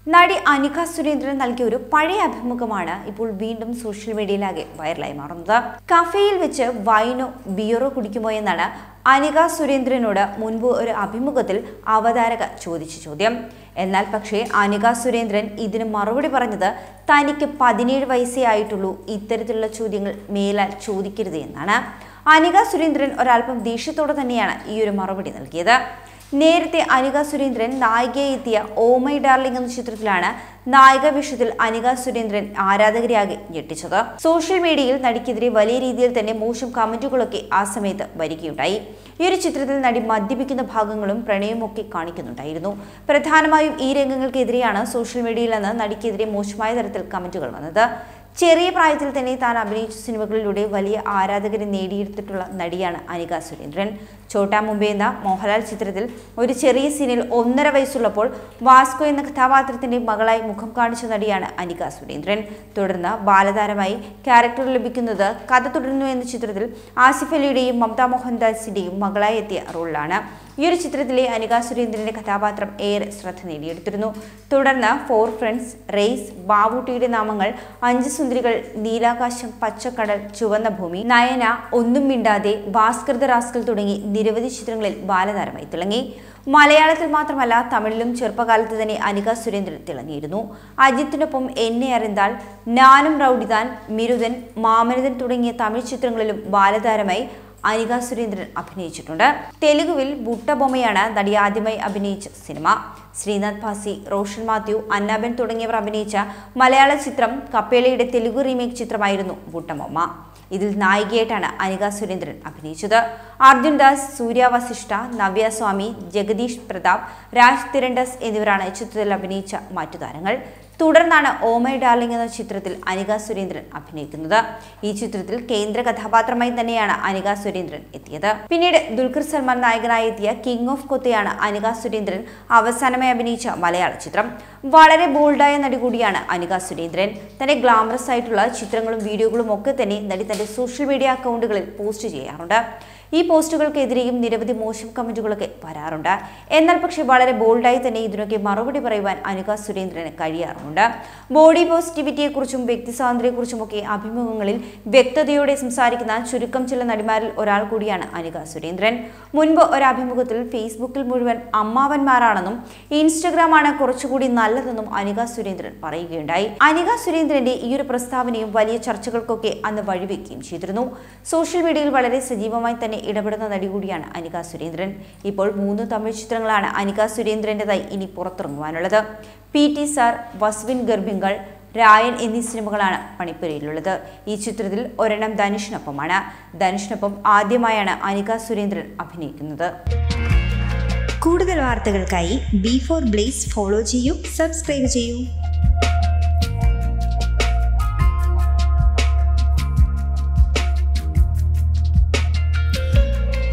നടി അനിക സുരേന്ദ്രൻ നൽകിയ ഒരു പഴയ അഭിമുഖമാണ് ഇപ്പോൾ വീണ്ടും സോഷ്യൽ മീഡിയയിലാകെ വൈറലായി മാറുന്നത് കഫേയിൽ വെച്ച് വൈനോ ബിയറോ കുടിക്കുമോ എന്നാണ് അനിക സുരേന്ദ്രനോട് മുൻപ് ഒരു അഭിമുഖത്തിൽ അവതാരക ചോദിച്ച ചോദ്യം എന്നാൽ പക്ഷേ അനിക സുരേന്ദ്രൻ ഇതിന് മറുപടി പറഞ്ഞത് തനിക്ക് പതിനേഴ് വയസ്സേ ആയിട്ടുള്ളൂ ഇത്തരത്തിലുള്ള ചോദ്യങ്ങൾ മേലാൽ ചോദിക്കരുത് എന്നാണ് അനിക സുരേന്ദ്രൻ ഒരല്പം ദേഷ്യത്തോടെ തന്നെയാണ് ഈ ഒരു മറുപടി നൽകിയത് നേരത്തെ അനിക സുരേന്ദ്രൻ നായികയെ എത്തിയ ഓ മൈ ഡാർലിംഗ് എന്ന ചിത്രത്തിലാണ് നായിക വിഷയത്തിൽ അനിക സുരേന്ദ്രൻ ആരാധകരെയാകെ ഞെട്ടിച്ചത് സോഷ്യൽ മീഡിയയിൽ നടിക്കെതിരെ വലിയ രീതിയിൽ തന്നെ മോശം കമന്റുകളൊക്കെ ആ സമയത്ത് വരികയുണ്ടായി ഈ ഒരു ചിത്രത്തിൽ നടി മദ്യപിക്കുന്ന ഭാഗങ്ങളും പ്രണയവും ഒക്കെ കാണിക്കുന്നുണ്ടായിരുന്നു പ്രധാനമായും ഈ രംഗങ്ങൾക്കെതിരെയാണ് സോഷ്യൽ മീഡിയയിൽ നിന്ന് നടിക്കെതിരെ മോശമായ തരത്തിൽ കമന്റുകൾ വന്നത് ചെറിയ പ്രായത്തിൽ തന്നെ താൻ അഭിനയിച്ച സിനിമകളിലൂടെ വലിയ ആരാധകരെ നേടിയെടുത്തിട്ടുള്ള നടിയാണ് അനിക സുരേന്ദ്രൻ ചോട്ടാ മുംബൈ എന്ന മോഹൻലാൽ ചിത്രത്തിൽ ഒരു ചെറിയ സീനിൽ ഒന്നര വയസ്സുള്ളപ്പോൾ വാസ്കോ എന്ന കഥാപാത്രത്തിന്റെ മകളായി മുഖം കാണിച്ച നടിയാണ് അനിക സുരേന്ദ്രൻ തുടർന്ന് ബാലതാരമായി ക്യാരക്ടർ ലഭിക്കുന്നത് കഥ തുടരുന്നു എന്ന ചിത്രത്തിൽ ആസിഫ് അലിയുടെയും മമത മോഹൻദാസിന്റെയും മകളായി എത്തിയ റോളിലാണ് ഈ ഒരു ചിത്രത്തിലെ അനിക സുരേന്ദ്രന്റെ കഥാപാത്രം ഏറെ ശ്രദ്ധ നേടിയെടുത്തിരുന്നു തുടർന്ന് ഫോർ ഫ്രണ്ട്സ് റേസ് ബാബുട്ടിയുടെ നാമങ്ങൾ അഞ്ച് സുന്ദരികൾ നീലാകാശം പച്ചക്കടൽ ചുവന്ന ഭൂമി നയന ഒന്നും മിണ്ടാതെ ഭാസ്കൃത റാസ്കൽ തുടങ്ങി നിരവധി ചിത്രങ്ങളിൽ ബാലതാരമായി തിളങ്ങി മലയാളത്തിൽ മാത്രമല്ല തമിഴിലും ചെറുപ്പകാലത്ത് തന്നെ അനിക സുരേന്ദ്രൻ തിളങ്ങിയിരുന്നു അജിത്തിനൊപ്പം എന്നെ അറിന്താൽ ഞാനും റൗഡിതാൻ മിരുതൻ മാമനിതൻ തുടങ്ങിയ തമിഴ് ചിത്രങ്ങളിലും ബാലതാരമായി അനിക സുരേന്ദ്രൻ അഭിനയിച്ചിട്ടുണ്ട് തെലുഗുവിൽ ബുട്ടബൊമ്മയാണ് നടി ആദ്യമായി അഭിനയിച്ച സിനിമ ശ്രീനാഥ് ഭാസി റോഷൻ മാത്യു അന്നാബൻ തുടങ്ങിയവർ അഭിനയിച്ച മലയാള ചിത്രം കപ്പേളയുടെ തെലുഗു റീമേക്ക് ചിത്രമായിരുന്നു ബുട്ടബൊമ്മ ഇതിൽ നായികയായിട്ടാണ് അനിക സുരേന്ദ്രൻ അഭിനയിച്ചത് അർജുൻ ദാസ് സൂര്യ വസിഷ്ഠ നവ്യ സ്വാമി ജഗദീഷ് പ്രതാപ് രാജ് തിരണ്ടസ് എന്നിവരാണ് ചിത്രത്തിൽ അഭിനയിച്ച മറ്റു താരങ്ങൾ തുടർന്നാണ് ഓമൈ ഡാർലിംഗ് എന്ന ചിത്രത്തിൽ അനിക സുരേന്ദ്രൻ അഭിനയിക്കുന്നത് ഈ ചിത്രത്തിൽ കേന്ദ്ര കഥാപാത്രമായി തന്നെയാണ് അനിക സുരേന്ദ്രൻ എത്തിയത് പിന്നീട് ദുൽഖർ സൽമാൻ നായകനായി എത്തിയ കിങ് ഓഫ് കൊത്തയാണ് അനിക സുരേന്ദ്രൻ അവസാനമായി അഭിനയിച്ച മലയാള ചിത്രം വളരെ ബോൾഡായ നടി കൂടിയാണ് അനിക സുരേന്ദ്രൻ തന്റെ ഗ്ലാമറസ് ആയിട്ടുള്ള ചിത്രങ്ങളും വീഡിയോകളും ഒക്കെ തന്നെ നടി തന്റെ സോഷ്യൽ മീഡിയ അക്കൗണ്ടുകളിൽ പോസ്റ്റ് ചെയ്യാറുണ്ട് ഈ പോസ്റ്റുകൾക്കെതിരെയും നിരവധി മോശം കമന്റുകളൊക്കെ വരാറുണ്ട് എന്നാൽ പക്ഷേ വളരെ ബോൾഡായി തന്നെ ഇതിനൊക്കെ മറുപടി പറയുവാൻ അനിക സുരേന്ദ്രന് കഴിയാറുമുണ്ട് ബോഡി പോസിറ്റിവിറ്റിയെക്കുറിച്ചും വ്യക്തി സ്വാതന്ത്ര്യത്തെക്കുറിച്ചുമൊക്കെ അഭിമുഖങ്ങളിൽ വ്യക്തതയോടെ സംസാരിക്കുന്ന ചുരുക്കം ചില നടിമാരിൽ ഒരാൾ കൂടിയാണ് അനിക സുരേന്ദ്രൻ മുൻപ് ഒരു അഭിമുഖത്തിൽ ഫേസ്ബുക്കിൽ മുഴുവൻ അമ്മാവന്മാരാണെന്നും ഇൻസ്റ്റഗ്രാമാണ് കുറച്ചുകൂടി നല്ലതെന്നും അനിക സുരേന്ദ്രൻ പറയുകയുണ്ടായി അനിക സുരേന്ദ്രന്റെ ഈ ഒരു പ്രസ്താവനയും വലിയ ചർച്ചകൾക്കൊക്കെ അന്ന് വഴിവെക്കുകയും ചെയ്തിരുന്നു സോഷ്യൽ മീഡിയയിൽ വളരെ സജീവമായി തന്നെ ഇടപെടുന്ന നടി കൂടിയാണ് അനിക സുരേന്ദ്രൻ ഇപ്പോൾ മൂന്ന് തമിഴ് ചിത്രങ്ങളാണ് അനിക സുരേന്ദ്രൻ്റെതായി ഇനി പുറത്തിറങ്ങുവാനുള്ളത് P T Sir Vasuvin Garbhinigal Raayan എന്നീ സിനിമകളാണ് പണിപ്പുരയിലുള്ളത് ഈ ചിത്രത്തിൽ ഒരെണ്ണം ധനുഷിനൊപ്പമാണ് ധനുഷിനൊപ്പം ആദ്യമായാണ് അനിക സുരേന്ദ്രൻ അഭിനയിക്കുന്നത് കൂടുതൽ വാർത്തകൾക്കായി ബി ഫോർ ബ്ലേസ് ഫോളോ ചെയ്യൂ സബ്സ്ക്രൈബ് ചെയ്യൂ